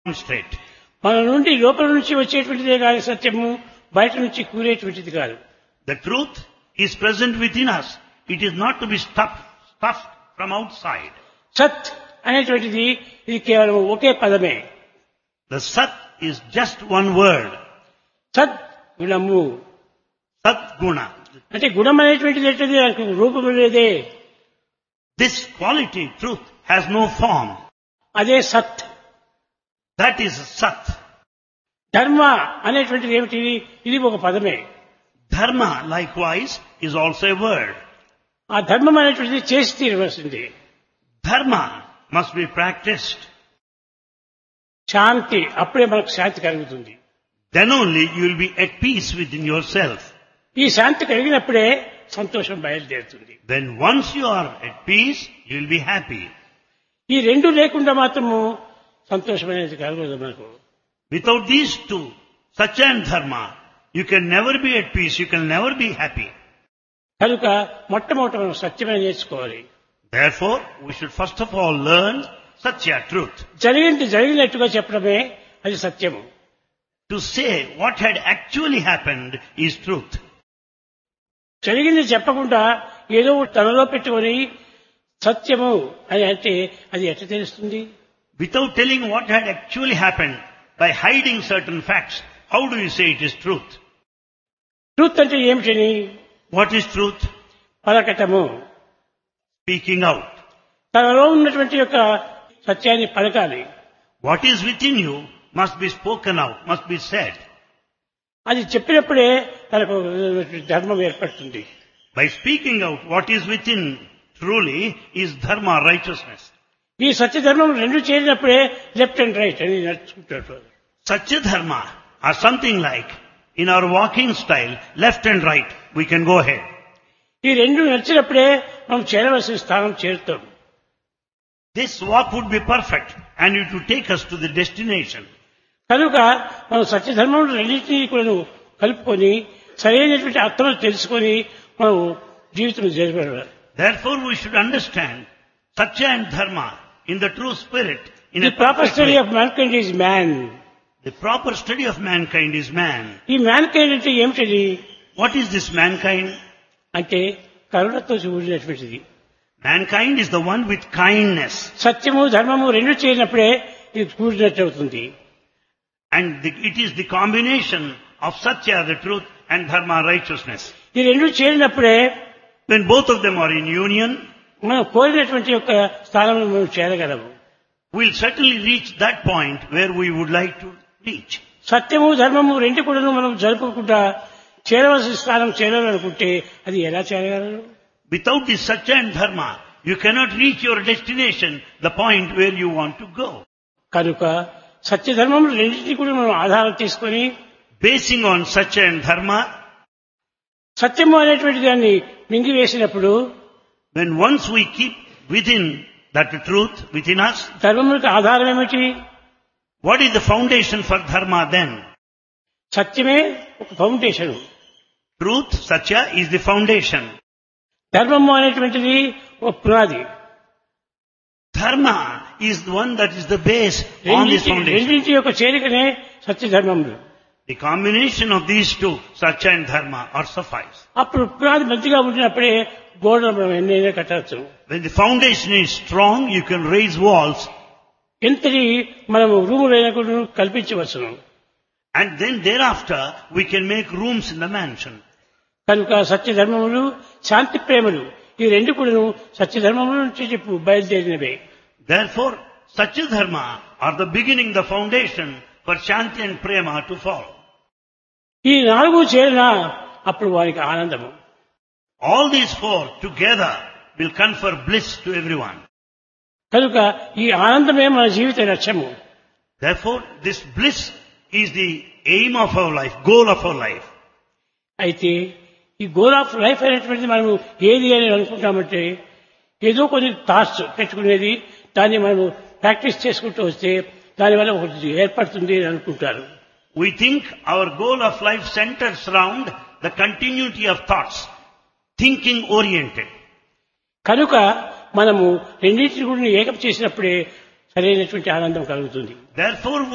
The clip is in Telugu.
straight. మన నుండి లోపల నుంచి వచ్చేటువంటిదే కాదు సత్యము బయట నుంచి కూరేటువంటిది కాదు The truth is present within us. It is not to be stuffed, stuffed from outside. సత్ అనేటువంటిది ఇది కేవలం ఒకే పదమే The Sat is just one word. సత్ గుణము Sat Guna. అంటే గుణం అనేటువంటిది ఏంటది దానికి రూపము లేదే This quality, truth, has no form. అదే సత్ That is Sat. ధర్మ అనేటువంటిది ఏమిటి ఇది ఒక పదమే Dharma, likewise, is also a word. ఆ ధర్మం అనేటువంటిది చేసి తీరవలసింది Dharma must be practiced. శాంతి అప్పుడే మనకు శాంతి కలుగుతుంది Then only you will be at peace within yourself. ఈ శాంతి కలిగినప్పుడే సంతోషం బయలుదేరుతుంది Then once you are at peace, you will be happy. ఈ రెండు లేకుండా మాత్రము సంతోషం అనేది కలగదు మనకు Without these two, Satya and Dharma, you can never be at peace, you can never be happy. కనుక మొట్టమొదట మనం సత్యమే నేర్చుకోవాలి Therefore, we should first of all learn Satya, truth. జరిగింది జరిగినట్టుగా చెప్పడమే అది సత్యము To say what had actually happened is truth. జరిగింది చెప్పకుండా ఏదో తనలో పెట్టుకొని సత్యము అని అంటే అది ఎట్లా తెలుస్తుంది Without telling what had actually happened, by hiding certain facts, how do you say it is truth? Truth అంటే ఏమిటని What is truth? పలకటము Speaking out. తనలో ఉన్నటువంటి యొక్క సత్యాన్ని పలకాలి What is within you must be spoken out, must be said. అది చెప్పినప్పుడే తనకు ధర్మం ఏర్పడుతుంది By speaking out what is within truly is dharma, righteousness. ఈ సత్యధర్మం రెండు చేరినప్పుడే లెఫ్ట్ అండ్ రైట్ అని నడుచుకుంటాడు Satya dharma or something like in our walking style, left and right, we can go ahead. ఈ రెండు నడిచినప్పుడే మనం చేరవలసిన స్థానం చేరుతాం This walk would be perfect and it would take us to the destination. కనుక మనం సత్యధర్మం రెండింటినీ కూడా కలుపుకొని సరైనటువంటి అర్థం తెలుసుకొని మనం జీవితం జరిపాలి Therefore we should understand Satya and Dharma in the true spirit, in the a proper perfect study way. Of mankind is man The proper study of mankind is man. ఈ మ్యాన్ కైండ్ అంటే ఏమిటది What is this mankind? అంటే కరుణతో కూడినటువంటిది Mankind is the one with kindness. సత్యము ధర్మము రెండు చేరినప్పుడే ఇది కూడినట్టు అవుతుంది And the, it is the combination of Satya, the truth, and Dharma, righteousness. ఈ రెండు చేరినప్పుడే When both of them are in union, మనం కోరినటువంటి యొక్క స్థానంలో మనం చేరగలము we'll certainly reach that point where we would like to reach. సత్యము ధర్మము రెండు కూడా మనం జరుపుకుంటా చేరవలసిన స్థానం చేరాలనుకుంటే అది ఎలా చేరగలరు Without this Satya and Dharma, you cannot reach your destination, the point where you want to go. కనుక సత్యధర్మములు రెండింటినీ కూడా మనం ఆధారం తీసుకొని Basing on Satya and Dharma, సత్యము అనేటువంటి దాన్ని మింగివేసినప్పుడు when once we keep within that truth within us, ధర్మములకు ఆధారం ఏమిటి what is the foundation for Dharma then? సత్యమే ఒక foundation Truth, Satya is the foundation. ధర్మము అనేటువంటిది ఒక పునాది Dharma is the one that is the base on this రెండింటి foundation. రెండింటి యొక్క చేరికనే సత్యధర్మములు The combination of these two, Satya and Dharma, are suffice. అప్పుడు పునాది మంచిగా ఉండినప్పుడే గోడలు మనం ఎన్నైనా కట్టవచ్చు When the foundation is strong, you can raise walls ఎంతటి మనము రూములైనా కూడా కల్పించవచ్చును and then thereafter we can make rooms in the mansion. కనుక సత్యధర్మములు శాంతి ప్రేమలు ఈ రెండు కూడా సత్యధర్మముల నుంచి చెప్పు బయలుదేరినవే Therefore, Satya Dharma are the beginning, the foundation for Shanti and Prema to follow. ఈ నాలుగు చేరిన అప్పుడు వారికి ఆనందము All these four together will confer bliss to everyone. కనుక ఈ ఆనందమే మన జీవిత లక్ష్యము Therefore, this bliss is the aim of our life, goal of our life. అయితే ఈ గోల్ ఆఫ్ లైఫ్ అనేటువంటిది మనము ఏది అని అనుకుంటామంటే ఏదో కొన్ని థాట్స్ పెట్టుకునేది దాన్ని మనము ప్రాక్టీస్ చేసుకుంటూ వస్తే దానివల్ల ఒకటి ఏర్పడుతుంది అని అనుకుంటారు We think our goal of life centers around the continuity of thoughts, thinking oriented. కనుక మనము రెండింటిని కూడా ఏకం చేసినప్పుడే సరైనటువంటి ఆనందం కలుగుతుంది Therefore,